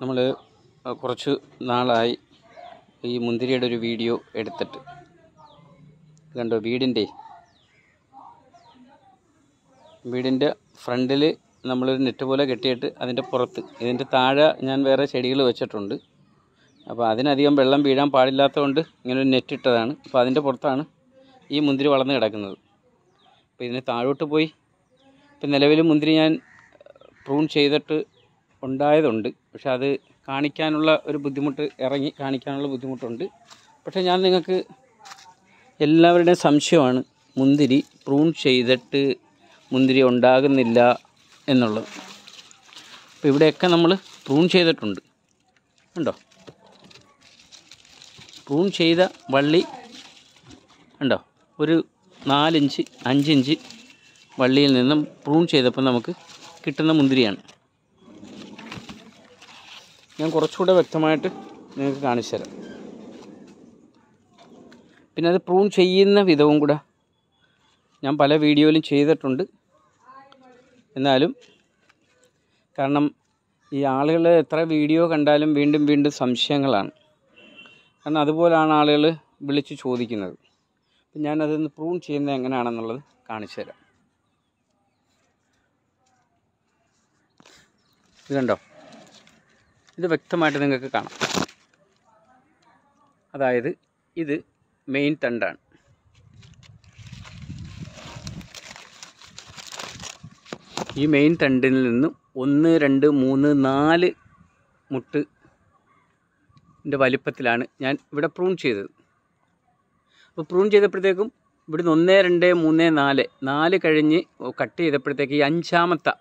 നമ്മൾ കുറച്ച് നാളായി ഈ മുന്തിരിയുടെ ഒരു വീഡിയോ എടുത്തിട്ട് ഇത് കണ്ടോ വീടിൻ്റെ വീടിൻ്റെ ഫ്രണ്ടിൽ നമ്മളൊരു നെറ്റ് പോലെ കെട്ടിയിട്ട് അതിൻ്റെ പുറത്ത് ഇതിൻ്റെ താഴെ ഞാൻ വേറെ ചെടികൾ വെച്ചിട്ടുണ്ട് അപ്പോൾ അതിനധികം വെള്ളം വീഴാൻ പാടില്ലാത്തതുകൊണ്ട് ഇങ്ങനെ ഒരു നെറ്റ് ഇട്ടതാണ് അപ്പോൾ അതിൻ്റെ പുറത്താണ് ഈ മുന്തിരി വളർന്ന് കിടക്കുന്നത് അപ്പോൾ ഇതിന് താഴോട്ട് പോയി ഇപ്പം നിലവിൽ മുന്തിരി ഞാൻ പ്രൂൺ ചെയ്തിട്ട് ഉണ്ടായതുണ്ട് പക്ഷെ അത് കാണിക്കാനുള്ള ഒരു ബുദ്ധിമുട്ട് ഇറങ്ങി കാണിക്കാനുള്ള ബുദ്ധിമുട്ടുണ്ട് പക്ഷേ ഞാൻ നിങ്ങൾക്ക് എല്ലാവരുടെയും സംശയമാണ് മുന്തിരി പ്രൂൺ ചെയ്തിട്ട് മുന്തിരി ഉണ്ടാകുന്നില്ല എന്നുള്ളത് അപ്പോൾ ഇവിടെയൊക്കെ നമ്മൾ പ്രൂൺ ചെയ്തിട്ടുണ്ട് ഉണ്ടോ പ്രൂൺ ചെയ്ത വള്ളി ഉണ്ടോ ഒരു നാലിഞ്ച് അഞ്ചിഞ്ച് വള്ളിയിൽ നിന്നും പ്രൂൺ ചെയ്തപ്പോൾ നമുക്ക് കിട്ടുന്ന മുന്തിരിയാണ് ഞാൻ കുറച്ചുകൂടെ വ്യക്തമായിട്ട് നിങ്ങൾക്ക് കാണിച്ചു തരാം പിന്നെ അത് പ്രൂൺ ചെയ്യുന്ന വിധവും കൂടെ ഞാൻ പല വീഡിയോയിലും ചെയ്തിട്ടുണ്ട് എന്നാലും കാരണം ഈ ആളുകൾ എത്ര വീഡിയോ കണ്ടാലും വീണ്ടും വീണ്ടും സംശയങ്ങളാണ് കാരണം അതുപോലാണ് ആളുകൾ വിളിച്ച് ചോദിക്കുന്നത് അപ്പം ഞാനതൊന്ന് പ്രൂൺ ചെയ്യുന്നത് എങ്ങനെയാണെന്നുള്ളത് കാണിച്ചു തരാം ഇത് കണ്ടോ ഇത് വ്യക്തമായിട്ട് നിങ്ങൾക്ക് കാണാം അതായത് ഇത് മെയിൻ തണ്ടാണ് ഈ മെയിൻ തണ്ടിൽ നിന്നും ഒന്ന് രണ്ട് മൂന്ന് നാല് മുട്ട് ൻ്റെ വലിപ്പത്തിലാണ് ഞാൻ ഇവിടെ പ്രൂൺ ചെയ്തത് അപ്പോൾ പ്രൂൺ ചെയ്തപ്പോഴത്തേക്കും ഇവിടുന്ന് ഒന്ന് രണ്ട് മൂന്ന് നാല് നാല് കഴിഞ്ഞ് കട്ട് ചെയ്തപ്പോഴത്തേക്ക് ഈ അഞ്ചാമത്തെ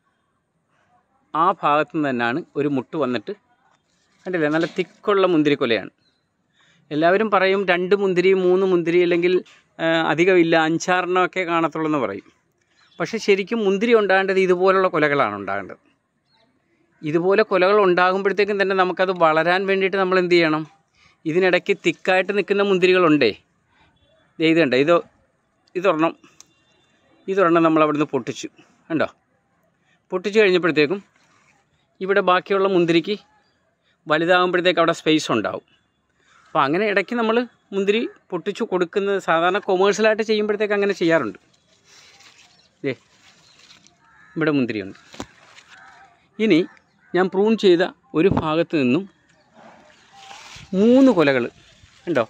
ആ ഭാഗത്തു നിന്ന് തന്നെയാണ് ഒരു മുട്ട് വന്നിട്ട് കണ്ടില്ലേ നല്ല തിക്കുള്ള മുന്തിരിക്കൊലയാണ് എല്ലാവരും പറയും രണ്ട് മുന്തിരി മൂന്ന് മുന്തിരി അല്ലെങ്കിൽ ആ, അധികമില്ല അഞ്ചാറെണ്ണമൊക്കെ കാണത്തുള്ളൂ എന്ന് പറയും പക്ഷേ ശരിക്കും മുന്തിരി ഉണ്ടാകേണ്ടത് ഇതുപോലുള്ള കൊലകളാണ് ഉണ്ടാകേണ്ടത് ഇതുപോലെ കൊലകൾ ഉണ്ടാകുമ്പോഴത്തേക്കും തന്നെ നമുക്കത് വളരാൻ വേണ്ടിയിട്ട് നമ്മൾ എന്ത് ചെയ്യണം ഇതിനിടയ്ക്ക് തിക്കായിട്ട് നിൽക്കുന്ന മുന്തിരികളുണ്ടേ ദേ ഇത് കണ്ടോ ഇത് ഇതൊരെണ്ണം ഇതൊരെണ്ണം നമ്മൾ അവിടുന്ന് പൊട്ടിച്ചു കണ്ടോ പൊട്ടിച്ചു കഴിഞ്ഞപ്പോഴത്തേക്കും ഇവിടെ ബാക്കിയുള്ള മുന്തിരിക്ക് വലുതാകുമ്പോഴത്തേക്ക് അവിടെ സ്പേസ് ഉണ്ടാവും അപ്പോൾ അങ്ങനെ ഇടയ്ക്ക് നമ്മൾ മുന്തിരി പൊട്ടിച്ചു കൊടുക്കുന്നത് സാധാരണ കൊമേഴ്ഷ്യലായിട്ട് ചെയ്യുമ്പോഴത്തേക്ക് അങ്ങനെ ചെയ്യാറുണ്ട് ദേ ഇവിടെ മുന്തിരിയുണ്ട് ഇനി ഞാൻ പ്രൂൺ ചെയ്ത ഒരു ഭാഗത്ത് നിന്നും മൂന്ന് കൊലകൾ ഉണ്ടോ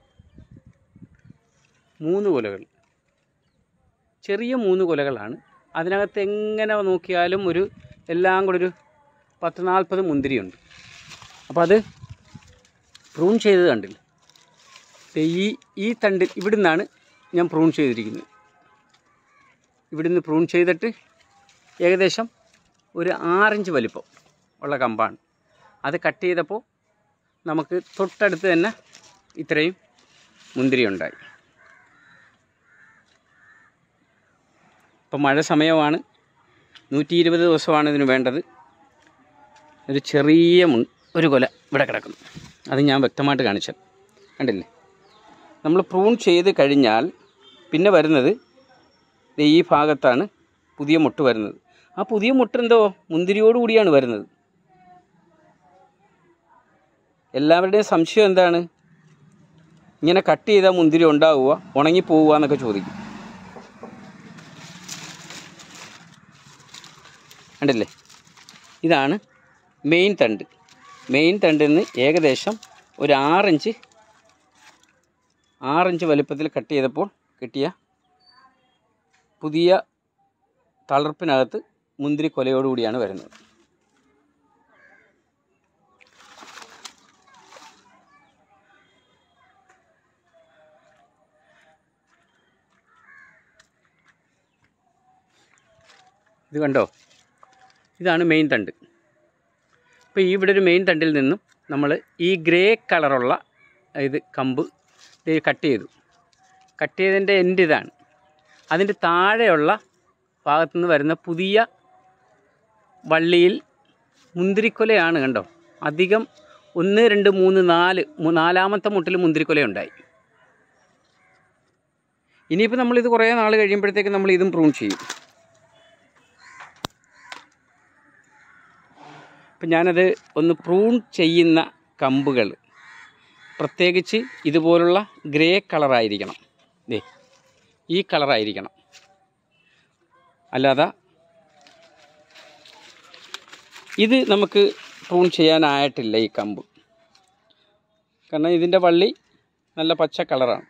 മൂന്ന് കൊലകൾ ചെറിയ മൂന്ന് കൊലകളാണ് അതിനകത്ത് എങ്ങനെ നോക്കിയാലും ഒരു എല്ലാം കൂടെ ഒരു പത്ത് നാൽപ്പത് മുന്തിരിയുണ്ട് അപ്പോൾ അത് പ്രൂൺ ചെയ്തത് കണ്ടില്ല ദേ ഈ ഈ തണ്ടിൽ ഇവിടുന്നാണ് ഞാൻ പ്രൂൺ ചെയ്തിരിക്കുന്നത് ഇവിടുന്ന് പ്രൂൺ ചെയ്തിട്ട് ഏകദേശം ഒരു ആറിഞ്ച് വലിപ്പം ഉള്ള കമ്പാണ് അത് കട്ട് ചെയ്തപ്പോൾ നമുക്ക് തൊട്ടടുത്ത് തന്നെ ഇത്രയും മുന്തിരി ഉണ്ടായി ഇപ്പം മഴ സമയമാണ് നൂറ്റി ഇരുപത് ദിവസമാണ് ഇതിന് വേണ്ടത് ഒരു ചെറിയ മുൻ ഒരു കൊല ഇവിടെ കിടക്കുന്നു അത് ഞാൻ വ്യക്തമായിട്ട് കാണിച്ചത് കണ്ടില്ലേ നമ്മൾ പ്രൂൺ ചെയ്ത് കഴിഞ്ഞാൽ പിന്നെ വരുന്നത് ദേ ഈ ഭാഗത്താണ് പുതിയ മുട്ട് വരുന്നത് ആ പുതിയ മുട്ട് എന്തോ മുന്തിരിയോട് കൂടിയാണ് വരുന്നത് എല്ലാവരുടെയും സംശയം എന്താണ് ഇങ്ങനെ കട്ട് ചെയ്താൽ മുന്തിരി ഉണ്ടാവുക ഉണങ്ങിപ്പോവുക എന്നൊക്കെ ചോദിക്കും കണ്ടില്ലേ ഇതാണ് മെയിൻ തണ്ട് മെയിൻ തണ്ടിൽ നിന്ന് ഏകദേശം ഒരു ആറിഞ്ച് ആറിഞ്ച് വലുപ്പത്തിൽ കട്ട് ചെയ്തപ്പോൾ കിട്ടിയ പുതിയ തളർപ്പിനകത്ത് മുന്തിരി കൊലയോടുകൂടിയാണ് വരുന്നത് ഇത് കണ്ടോ ഇതാണ് മെയിൻ തണ്ട് ഇപ്പോൾ ഇവിടെ ഒരു മെയിൻ തണ്ടിൽ നിന്നും നമ്മൾ ഈ ഗ്രേ കളറുള്ള ഇത് കമ്പ് ഇത് കട്ട് ചെയ്തു കട്ട് ചെയ്തതിൻ്റെ എൻഡ് ഇതാണ് അതിൻ്റെ താഴെയുള്ള ഭാഗത്തുനിന്ന് വരുന്ന പുതിയ വള്ളിയിൽ മുന്തിരിക്കൊലയാണ് കണ്ടോ അധികം ഒന്ന് രണ്ട് മൂന്ന് നാല് മൂ- നാലാമത്തെ മുട്ടിൽ മുന്തിരിക്കൊലയുണ്ടായി ഇനിയിപ്പോൾ നമ്മളിത് കുറേ നാൾ കഴിയുമ്പോഴത്തേക്ക് നമ്മൾ ഇതും പ്രൂൺ ചെയ്യും അപ്പം ഞാനത് ഒന്ന് പ്രൂൺ ചെയ്യുന്ന കമ്പുകൾ പ്രത്യേകിച്ച് ഇതുപോലുള്ള ഗ്രേ കളറായിരിക്കണം ദേ ഈ കളറായിരിക്കണം അല്ലാതെ ഇത് നമുക്ക് പ്രൂൺ ചെയ്യാനായിട്ടില്ല ഈ കമ്പ് കാരണം ഇതിൻ്റെ വള്ളി നല്ല പച്ച കളറാണ്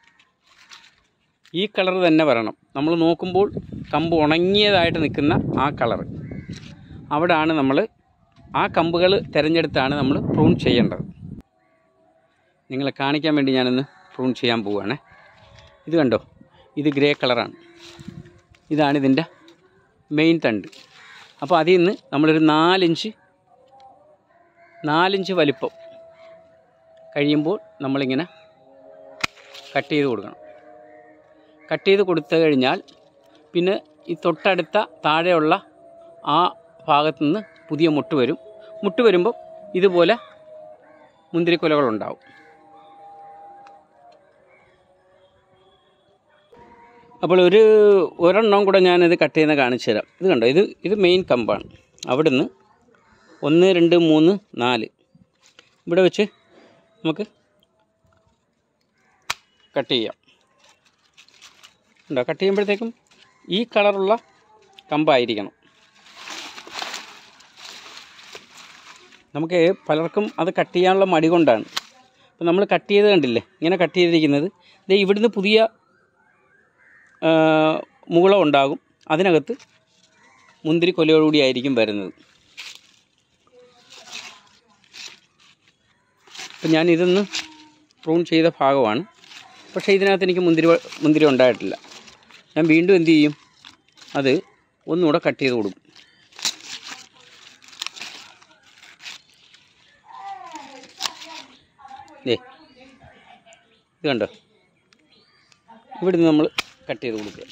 ഈ കളർ തന്നെ വരണം നമ്മൾ നോക്കുമ്പോൾ കമ്പ് ഉണങ്ങിയതായിട്ട് നിൽക്കുന്ന ആ കളർ അവിടാണ് നമ്മൾ ആ കമ്പുകൾ തിരഞ്ഞെടുത്താണ് നമ്മൾ പ്രൂൺ ചെയ്യേണ്ടത് നിങ്ങളെ കാണിക്കാൻ വേണ്ടി ഞാനൊന്ന് പ്രൂൺ ചെയ്യാൻ പോവുകയാണേ ഇത് കണ്ടോ ഇത് ഗ്രേ കളറാണ് ഇതാണ് ഇതിൻ്റെ മെയിൻ തണ്ട് അപ്പോൾ അതിൽ നിന്ന് നമ്മളൊരു നാലിഞ്ച് നാലിഞ്ച് വലിപ്പം കഴിയുമ്പോൾ നമ്മളിങ്ങനെ കട്ട് ചെയ്ത് കൊടുക്കണം കട്ട് ചെയ്ത് കൊടുത്തു കഴിഞ്ഞാൽ പിന്നെ ഈ തൊട്ടടുത്ത താഴെയുള്ള ആ ഭാഗത്തു നിന്ന് പുതിയ മുട്ട് വരും മുട്ട് വരുമ്പോൾ ഇതുപോലെ മുന്തിരിക്കുലകളുണ്ടാവും അപ്പോൾ ഒരു ഒരെണ്ണം കൂടെ ഞാനിത് കട്ട് ചെയ്യുന്ന കാണിച്ചു തരാം ഇത് കണ്ടോ ഇത് ഇത് മെയിൻ കമ്പാണ് അവിടുന്ന് ഒന്ന് രണ്ട് മൂന്ന് നാല് ഇവിടെ വെച്ച് നമുക്ക് കട്ട് ചെയ്യാം ഉണ്ടോ കട്ട് ചെയ്യുമ്പോഴത്തേക്കും ഈ കളറുള്ള കമ്പായിരിക്കണം നമുക്ക് പലർക്കും അത് കട്ട് ചെയ്യാനുള്ള മടി കൊണ്ടാണ് അപ്പോൾ നമ്മൾ കട്ട് ചെയ്ത് കണ്ടില്ലേ ഇങ്ങനെ കട്ട് ചെയ്തിരിക്കുന്നത് ഇത് ഇവിടുന്ന് പുതിയ ആ, മുകുളം ഉണ്ടാകും അതിനകത്ത് മുന്തിരി കൊലയോടുകൂടി ആയിരിക്കും വരുന്നത് അപ്പം ഞാൻ ഇതൊന്ന് പ്രൂൺ ചെയ്ത ഭാഗമാണ് പക്ഷേ ഇതിനകത്ത് എനിക്ക് മുന്തിരി വ- മുന്തിരി ഉണ്ടായിട്ടില്ല ഞാൻ വീണ്ടും എന്ത് ചെയ്യും അത് ഒന്നുകൂടെ കട്ട് ചെയ്ത് കൊടുക്കും ദേ ഇത് കണ്ടോ ഇവിടുന്ന് നമ്മൾ കട്ട് ചെയ്ത് കൊടുക്കുക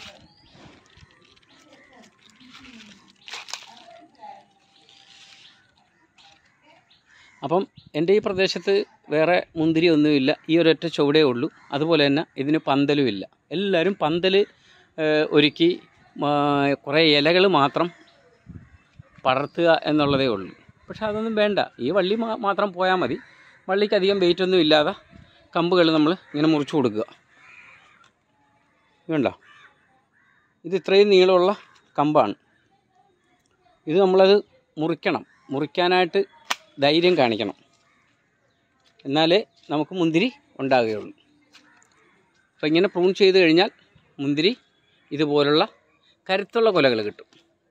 അപ്പം എൻ്റെ ഈ പ്രദേശത്ത് വേറെ മുന്തിരി ഒന്നുമില്ല ഈ ഒരൊറ്റ ചുവടേ ഉള്ളൂ അതുപോലെ തന്നെ ഇതിന് പന്തലും ഇല്ല എല്ലാവരും പന്തൽ ഏഹ്, ഒരുക്കി ആ, കുറേ ഇലകൾ മാത്രം പടർത്തുക എന്നുള്ളതേ ഉള്ളൂ പക്ഷെ അതൊന്നും വേണ്ട ഈ വള്ളി മാ- മാത്രം പോയാൽ മതി വള്ളിക്ക് അധികം വെയിറ്റ് ഒന്നും ഇല്ലാതെ കമ്പുകൾ നമ്മൾ ഇങ്ങനെ മുറിച്ച് കൊടുക്കുക വേണ്ട ഇത് ഇത്രയും നീളമുള്ള കമ്പാണ് ഇത് നമ്മളത് മുറിക്കണം മുറിക്കാനായിട്ട് ധൈര്യം കാണിക്കണം എന്നാലേ നമുക്ക് മുന്തിരി ഉണ്ടാകുകയുള്ളൂ അപ്പോൾ ഇങ്ങനെ പ്രൂൺ ചെയ്ത് കഴിഞ്ഞാൽ മുന്തിരി ഇതുപോലുള്ള കരുത്തുള്ള കൊലകൾ കിട്ടും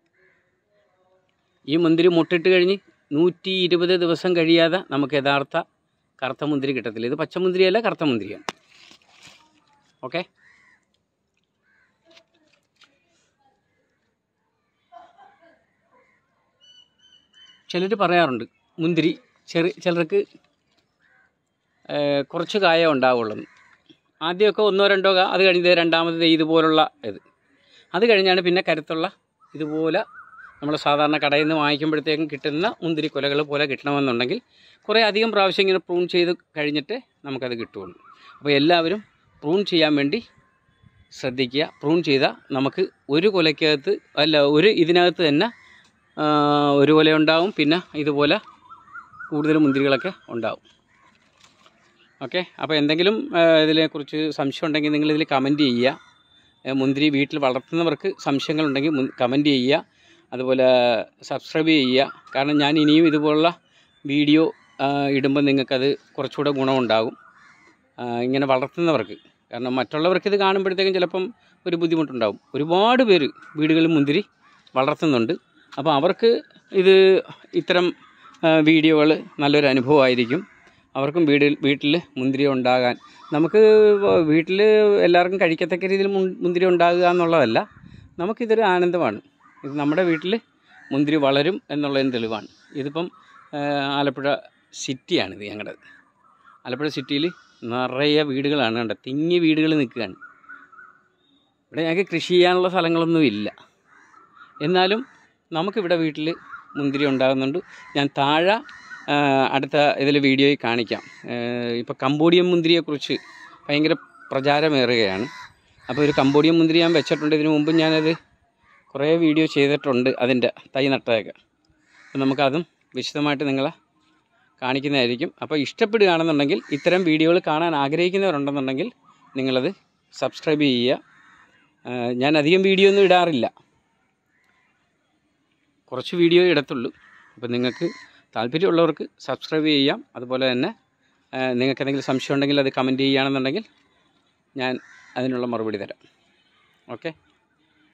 ഈ മുന്തിരി മുട്ടിട്ട് കഴിഞ്ഞ് നൂറ്റി ഇരുപത് ദിവസം കഴിയാതെ നമുക്ക് യഥാർത്ഥ കറുത്ത മുന്തിരി കിട്ടത്തില്ല ഇത് പച്ചമുന്തിരിയല്ല കറുത്ത മുന്തിരിയാണ് ഓക്കെ ചിലർ പറയാറുണ്ട് മുന്തിരി ചെറു ചിലർക്ക് ഏഹ്, കുറച്ച് കായ ഉണ്ടാവുള്ളൂ ആദ്യമൊക്കെ ഒന്നോ രണ്ടോ കാ അത് കഴിഞ്ഞ് ദേ രണ്ടാമത് ദേ ഇതുപോലുള്ള ഇത് അത് കഴിഞ്ഞാണ് പിന്നെ കരുത്തുള്ള ഇതുപോലെ നമ്മൾ സാധാരണ കടയിൽ നിന്ന് വാങ്ങിക്കുമ്പോഴത്തേക്കും കിട്ടുന്ന മുന്തിരി കൊലകൾ പോലെ കിട്ടണമെന്നുണ്ടെങ്കിൽ കുറേ അധികം പ്രാവശ്യം ഇങ്ങനെ പ്രൂൺ ചെയ്ത് കഴിഞ്ഞിട്ട് നമുക്കത് കിട്ടുള്ളൂ അപ്പോൾ എല്ലാവരും പ്രൂൺ ചെയ്യാൻ വേണ്ടി ശ്രദ്ധിക്കുക പ്രൂൺ ചെയ്താൽ നമുക്ക് ഒരു കൊലയ്ക്കകത്ത് അല്ല ഒരു ഇതിനകത്ത് തന്നെ ആ, ഒരു കൊല ഉണ്ടാവും പിന്നെ ഇതുപോലെ കൂടുതൽ മുന്തിരികളൊക്കെ ഉണ്ടാവും ഓക്കെ അപ്പോൾ എന്തെങ്കിലും ആ, ഇതിനെക്കുറിച്ച് സംശയം ഉണ്ടെങ്കിൽ നിങ്ങൾ ഇതിൽ കമൻറ്റ് ചെയ്യുക ഏ, മുന്തിരി വീട്ടിൽ വളർത്തുന്നവർക്ക് സംശയങ്ങളുണ്ടെങ്കിൽ കമൻറ്റ് ചെയ്യുക അതുപോലെ സബ്സ്ക്രൈബ് ചെയ്യുക കാരണം ഞാൻ ഇനിയും ഇതുപോലുള്ള വീഡിയോ ആ, ഇടുമ്പോൾ നിങ്ങൾക്കത് കുറച്ചുകൂടെ ഗുണമുണ്ടാകും ആ, ഇങ്ങനെ വളർത്തുന്നവർക്ക് കാരണം മറ്റുള്ളവർക്ക് ഇത് കാണുമ്പോഴത്തേക്കും ചിലപ്പം ഒരു ബുദ്ധിമുട്ടുണ്ടാകും ഒരുപാട് പേര് വീടുകളിൽ മുന്തിരി വളർത്തുന്നുണ്ട് അപ്പോൾ അവർക്ക് ഇത് ഇത്തരം വീഡിയോകൾ നല്ലൊരു അനുഭവമായിരിക്കും അവർക്കും വീടിൽ വീട്ടിൽ മുന്തിരി ഉണ്ടാകാൻ നമുക്ക് വീട്ടിൽ എല്ലാവർക്കും കഴിക്കത്തക്ക രീതിയിൽ മുൻ- മുന്തിരി ഉണ്ടാകുക എന്നുള്ളതല്ല നമുക്കിതൊരു ആനന്ദമാണ് ഇത് നമ്മുടെ വീട്ടിൽ മുന്തിരി വളരും എന്നുള്ളതിന് തെളിവാണ് ഇതിപ്പം ആ, ആലപ്പുഴ സിറ്റിയാണിത് ഞങ്ങളുടെ ആലപ്പുഴ സിറ്റിയിൽ നിറയെ വീടുകളാണ് കണ്ടത് തിങ്ങി വീടുകൾ നിൽക്കുകയാണ് ഇവിടെ ഞങ്ങൾക്ക് കൃഷി ചെയ്യാനുള്ള സ്ഥലങ്ങളൊന്നും ഇല്ല എന്നാലും നമുക്കിവിടെ വീട്ടിൽ മുന്തിരി ഉണ്ടാകുന്നുണ്ട് ഞാൻ താഴെ ആ, അടുത്ത ഇതിൽ വീഡിയോയിൽ കാണിക്കാം ഇപ്പോൾ കമ്പോഡിയൻ മുന്തിരിയെക്കുറിച്ച് ഭയങ്കര പ്രചാരമേറുകയാണ് അപ്പോൾ ഒരു കമ്പോഡിയൻ മുന്തിരി ഞാൻ വെച്ചിട്ടുണ്ട് ഇതിനു മുമ്പ് ഞാനത് കുറേ വീഡിയോ ചെയ്തിട്ടുണ്ട് അതിൻ്റെ തൈ നട്ടതൊക്കെ അപ്പോൾ നമുക്കതും വിശദമായിട്ട് നിങ്ങളെ കാണിക്കുന്നതായിരിക്കും അപ്പോൾ ഇഷ്ടപ്പെടുകയാണെന്നുണ്ടെങ്കിൽ ഇത്തരം വീഡിയോകൾ കാണാൻ ആഗ്രഹിക്കുന്നവരുണ്ടെന്നുണ്ടെങ്കിൽ നിങ്ങളത് സബ്സ്ക്രൈബ് ചെയ്യുക ആ, ഞാൻ അധികം വീഡിയോ ഒന്നും ഇടാറില്ല കുറച്ച് വീഡിയോ ഇടത്തുള്ളൂ അപ്പോൾ നിങ്ങൾക്ക് താല്പര്യമുള്ളവർക്ക് സബ്സ്ക്രൈബ് ചെയ്യാം അതുപോലെ തന്നെ ആ, നിങ്ങൾക്ക് എന്തെങ്കിലും സംശയം ഉണ്ടെങ്കിൽ അത് കമൻറ്റ് ചെയ്യുകയാണെന്നുണ്ടെങ്കിൽ ഞാൻ അതിനുള്ള മറുപടി തരാം ഓക്കെ